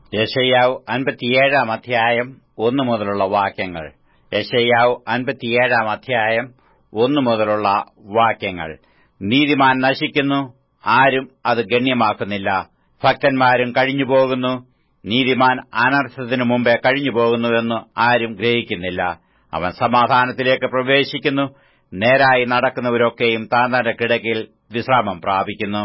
യശയ്യാവ് അൻപത്തിയേഴാം അധ്യായം ഒന്നു മുതലുള്ള വാക്യങ്ങൾ യശയ്യാവ് അൻപത്തിയേഴാം അധ്യായം ഒന്നു മുതലുള്ള വാക്യങ്ങൾ നീതിമാൻ നശിക്കുന്നു ആരും അത് ഗണ്യമാക്കുന്നില്ല ഭക്തന്മാരും കഴിഞ്ഞുപോകുന്നു നീതിമാൻ അനർത്ഥത്തിനു മുമ്പേ കഴിഞ്ഞുപോകുന്നുവെന്ന് ആരും ഗ്രഹിക്കുന്നില്ല അവൻ സമാധാനത്തിലേക്ക് പ്രവേശിക്കുന്നു നേരായി നടക്കുന്നവരൊക്കെയും താന്താന്റെ കിടക്കിൽ വിശ്രാമം പ്രാപിക്കുന്നു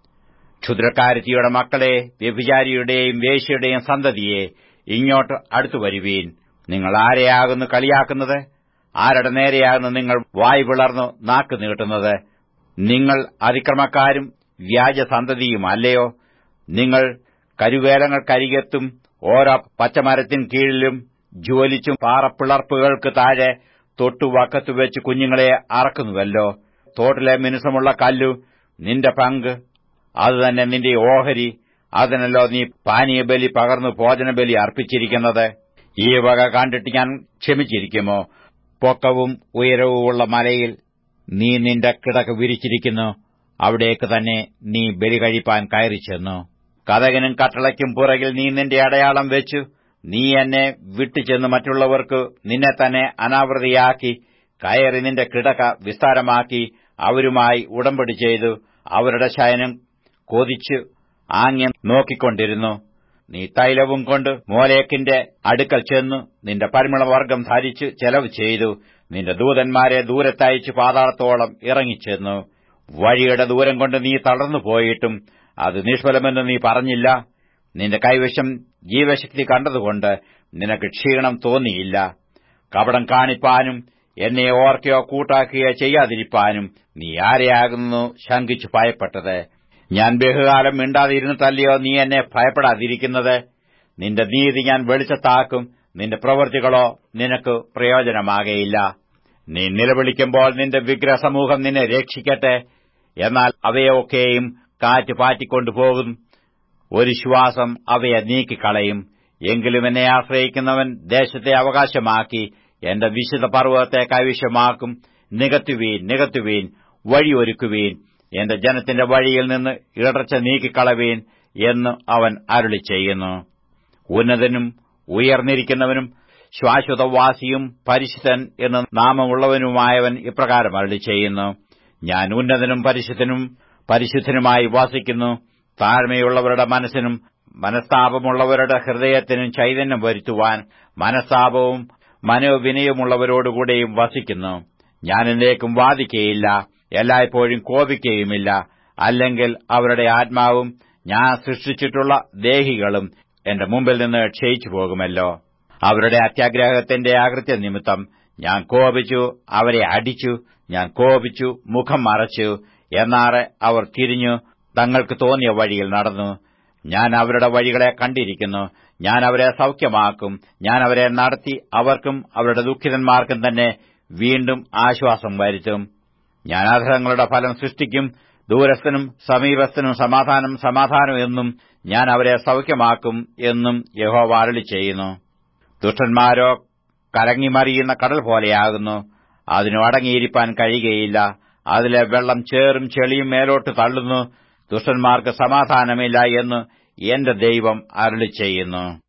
ക്ഷുദ്രക്കാരത്തിയുടെ മക്കളെ വ്യഭിചാരിയുടെയും വേശ്യയുടെയും സന്തതിയെ ഇങ്ങോട്ട് അടുത്തു വരുവീൻ നിങ്ങൾ ആരെയാകുന്നു കളിയാക്കുന്നത് ആരുടെ നേരെയാകുന്നു നിങ്ങൾ വായ് പിളർന്നു നാക്ക് നീട്ടുന്നത് നിങ്ങൾ അതിക്രമക്കാരും വ്യാജസന്തതിയും അല്ലയോ നിങ്ങൾ കരുവേലങ്ങൾക്കരികത്തും ഓരോ പച്ചമരത്തിൻ കീഴിലും ജ്വലിച്ചും പാറപ്പിളർപ്പുകൾക്ക് താഴെ തൊട്ടുവക്കത്തു വെച്ച് കുഞ്ഞുങ്ങളെ അറക്കുന്നുവല്ലോ തോട്ടിലെ മിനുസമുള്ള കല്ലു നിന്റെ പങ്ക് അതുതന്നെ നിന്റെ ഓഹരി അതിനല്ലോ നീ പാനീയബലി പകർന്നു ഭോജനബലി അർപ്പിച്ചിരിക്കുന്നത് ഈ വക കണ്ടിട്ട് ഞാൻ ക്ഷമിച്ചിരിക്കുമോ പൊക്കവും ഉയരവുമുള്ള മലയിൽ നീ നിന്റെ കിടക്ക് വിരിച്ചിരിക്കുന്നു അവിടേക്ക് തന്നെ നീ ബലി കഴിപ്പാൻ കയറിച്ചെന്നു കഥകനും കട്ടളയ്ക്കും പുറകിൽ നീ നിന്റെ അടയാളം വെച്ചു നീ എന്നെ വിട്ടുചെന്ന് മറ്റുള്ളവർക്ക് നിന്നെ തന്നെ അനാവൃതിയാക്കി കയറി നിന്റെ കിടക വിസ്താരമാക്കി അവരുമായി ഉടമ്പടി ചെയ്തു അവരുടെ ശയനം കൊതിച്ചു ആംഗ്യം നോക്കിക്കൊണ്ടിരുന്നു നീ തൈലവും കൊണ്ട് മോലേക്കിന്റെ അടുക്കൽ ചെന്നു നിന്റെ പരിമളവർഗം ധരിച്ച് ചെലവ് ചെയ്തു നിന്റെ ദൂതന്മാരെ ദൂരത്തയച്ച് പാതാളത്തോളം ഇറങ്ങിച്ചെന്നു വഴിയുടെ ദൂരം കൊണ്ട് നീ തളർന്നു പോയിട്ടും അത് നിഷ്ഫലമെന്ന് നീ പറഞ്ഞില്ല നിന്റെ കൈവശം ജീവശക്തി കണ്ടതുകൊണ്ട് നിനക്ക് ക്ഷീണം തോന്നിയില്ല കപടം കാണിപ്പാനും എന്നെ ഓർക്കുകയോ കൂട്ടാക്കുകയോ ചെയ്യാതിരിപ്പാനും നീ ആരെയാകുന്നു ശങ്കിച്ചു ഭയപ്പെട്ടത് ഞാൻ ബഹുകാലം മിണ്ടാതിരുന്നിട്ടല്ലയോ നീ എന്നെ ഭയപ്പെടാതിരിക്കുന്നത് നിന്റെ നീതി ഞാൻ വെളിച്ചത്താക്കും നിന്റെ പ്രവൃത്തികളോ നിനക്ക് പ്രയോജനമാകയില്ല നീ നിലവിളിക്കുമ്പോൾ നിന്റെ വിഗ്രഹസമൂഹം നിന്നെ രക്ഷിക്കട്ടെ എന്നാൽ അവയൊക്കെയും കാറ്റ് പാറ്റിക്കൊണ്ടുപോകും ഒരു ശ്വാസം അവയെ നീക്കിക്കളയും എങ്കിലും എന്നെ ആശ്രയിക്കുന്നവൻ ദേശത്തെ അവകാശമാക്കി എന്റെ വിശുദ്ധ പർവ്വതത്തെ കൈവശമാക്കും നികത്തുവീൻ നികത്തുവീൻ വഴിയൊരുക്കുവീൻ എന്റെ ജനത്തിന്റെ വഴിയിൽ നിന്ന് ഇടർച്ച നീക്കിക്കളവീൻ എന്ന് അവൻ അരുളി ചെയ്യുന്നു ഉന്നതനും ഉയർന്നിരിക്കുന്നവനും ശാശ്വതവാസിയും പരിശുദ്ധൻ എന്ന് നാമമുള്ളവനുമായവൻ ഇപ്രകാരം അരുളി ചെയ്യുന്നു ഞാൻ ഉന്നതനും പരിശുദ്ധനും പരിശുദ്ധനുമായി വാസിക്കുന്നു താഴ്മയുള്ളവരുടെ മനസ്സിനും മനസ്താപമുള്ളവരുടെ ഹൃദയത്തിനും ചൈതന്യം വരുത്തുവാൻ മനസ്താപവും മനോവിനയമുള്ളവരോടുകൂടെയും വസിക്കുന്നു ഞാൻ എന്നേക്കും വാദിക്കയില്ല എല്ലായ്പ്പോഴും കോപിക്കുകയുമില്ല അല്ലെങ്കിൽ അവരുടെ ആത്മാവും ഞാൻ സൃഷ്ടിച്ചിട്ടുള്ള ദേഹികളും എന്റെ മുമ്പിൽ നിന്ന് ക്ഷയിച്ചു പോകുമല്ലോ അവരുടെ അത്യാഗ്രഹത്തിന്റെ ആകൃത്യ നിമിത്തം ഞാൻ കോപിച്ചു അവരെ അടിച്ചു ഞാൻ കോപിച്ചു മുഖം മറച്ചു എന്നാറെ അവർ തിരിഞ്ഞു തങ്ങൾക്ക് തോന്നിയ വഴിയിൽ നടന്നു ഞാൻ അവരുടെ വഴികളെ കണ്ടിരിക്കുന്നു ഞാൻ അവരെ സൌഖ്യമാക്കും ഞാൻ അവരെ നടത്തി അവർക്കും അവരുടെ ദുഃഖിതന്മാർക്കും തന്നെ വീണ്ടും ആശ്വാസം വരുത്തും ഞാൻ അധരങ്ങളുടെ ഫലം സൃഷ്ടിക്കും ദൂരസ്ഥനും സമീപസ്ഥനും സമാധാനം സമാധാനം എന്നും ഞാൻ അവരെ സൌഖ്യമാക്കും എന്നും യഹോവ അരളി ചെയ്യുന്നു ദുഷ്ടന്മാരോ കലങ്ങിമറിയുന്ന കടൽ പോലെയാകുന്നു അതിനു അടങ്ങിയിരിക്കാൻ കഴിയുകയില്ല അതിലെ വെള്ളം ചേറും ചെളിയും മേലോട്ട് തള്ളുന്നു ദുഷ്ടന്മാർക്ക് സമാധാനമില്ല എന്ന് എന്റെ ദൈവം അരളി ചെയ്യുന്നു